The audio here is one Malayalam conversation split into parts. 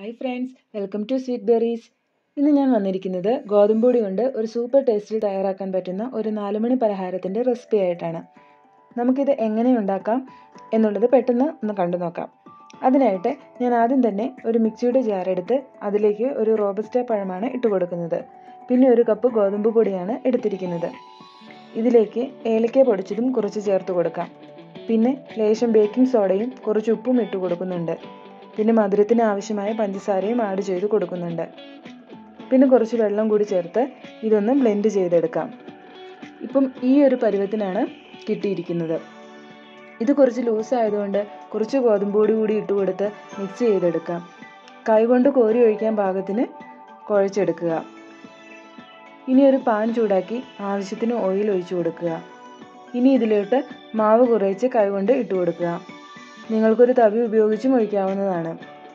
hi friends welcome to sweet berries ഇന്ന് ഞാൻ വന്നിരിക്കുന്നത് ഗോതമ്പ് പൊടി കൊണ്ട് ഒരു സൂപ്പർ ടേസ്റ്റിൽ തയ്യാറാക്കാൻ പറ്റുന്ന ഒരു നാലുമണി പലഹാരത്തിൻ്റെ റെസിപ്പി ആയിട്ടാണ് നമുക്കിത് എങ്ങനെ ഉണ്ടാക്കാം എന്നുള്ളത് പെട്ടെന്ന് ഒന്ന് കണ്ടു നോക്കാം അതിനായിട്ട് ഞാൻ ആദ്യം തന്നെ ഒരു മിക്സിയുടെ ജാർ എടുത്ത് അതിലേക്ക് ഒരു റോബസ്റ്റ പഴമാണ് ഇട്ട് കൊടുക്കുന്നത് പിന്നെ ഒരു കപ്പ് ഗോതമ്പ് പൊടിയാണ് എടുത്തിരിക്കുന്നത് ഇതിലേക്ക് ഏലക്ക പൊടിച്ചതും കുറച്ച് ചേർത്ത് കൊടുക്കാം പിന്നെ ലേശം ബേക്കിംഗ് സോഡയും കുറച്ച് ഉപ്പും ഇട്ട് കൊടുക്കുന്നുണ്ട് പിന്നെ മധുരത്തിന് ആവശ്യമായ പഞ്ചസാരയും ആഡ് ചെയ്ത് കൊടുക്കുന്നുണ്ട് പിന്നെ കുറച്ച് വെള്ളം കൂടി ചേർത്ത് ഇതൊന്ന് ബ്ലെൻഡ് ചെയ്തെടുക്കാം ഇപ്പം ഈ ഒരു പരുവത്തിനാണ് കിട്ടിയിരിക്കുന്നത് ഇത് കുറച്ച് ലൂസ് ആയതുകൊണ്ട് കുറച്ച് ഗോതമ്പ് പൊടി കൂടി ഇട്ട് കൊടുത്ത് മിക്സ് ചെയ്തെടുക്കാം കൈകൊണ്ട് കോരി ഒഴിക്കാൻ പാകത്തിന് കുഴച്ചെടുക്കുക ഇനി ഒരു പാൻ ചൂടാക്കി ആവശ്യത്തിന് ഓയിൽ ഒഴിച്ചു കൊടുക്കുക ഇനി ഇതിലോട്ട് മാവ് കുറേച്ച് കൈകൊണ്ട് ഇട്ട് കൊടുക്കുക നിങ്ങൾക്കൊരു തവി ഉപയോഗിച്ചും ഒഴിക്കാവുന്നതാണ്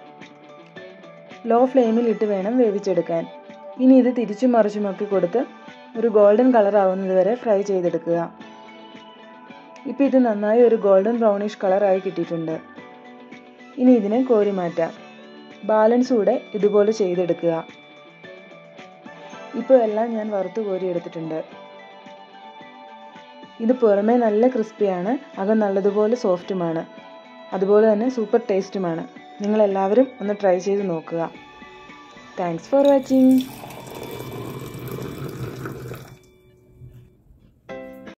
ലോ ഫ്ലെയിമിൽ ഇട്ട് വേണം വേവിച്ചെടുക്കാൻ ഇനി ഇത് തിരിച്ചും മറിച്ചുമൊക്കെ കൊടുത്ത് ഒരു ഗോൾഡൻ കളർ ആവുന്നത് വരെ ഫ്രൈ ചെയ്തെടുക്കുക ഇപ്പം ഇത് നന്നായി ഒരു ഗോൾഡൻ ബ്രൗണിഷ് കളറായി കിട്ടിയിട്ടുണ്ട് ഇനി ഇതിനെ കോരി മാറ്റാം ബാലൻസ് കൂടെ ഇതുപോലെ ചെയ്തെടുക്കുക ഇപ്പോൾ എല്ലാം ഞാൻ വറുത്ത് കോരി എടുത്തിട്ടുണ്ട് ഇത് പുറമേ നല്ല ക്രിസ്പിയാണ് അകം നല്ലതുപോലെ സോഫ്റ്റുമാണ് അതുപോലെ തന്നെ സൂപ്പർ ടേസ്റ്റുമാണ് നിങ്ങളെല്ലാവരും ഒന്ന് ട്രൈ ചെയ്ത് നോക്കുക താങ്ക്സ് ഫോർ വാച്ചിങ്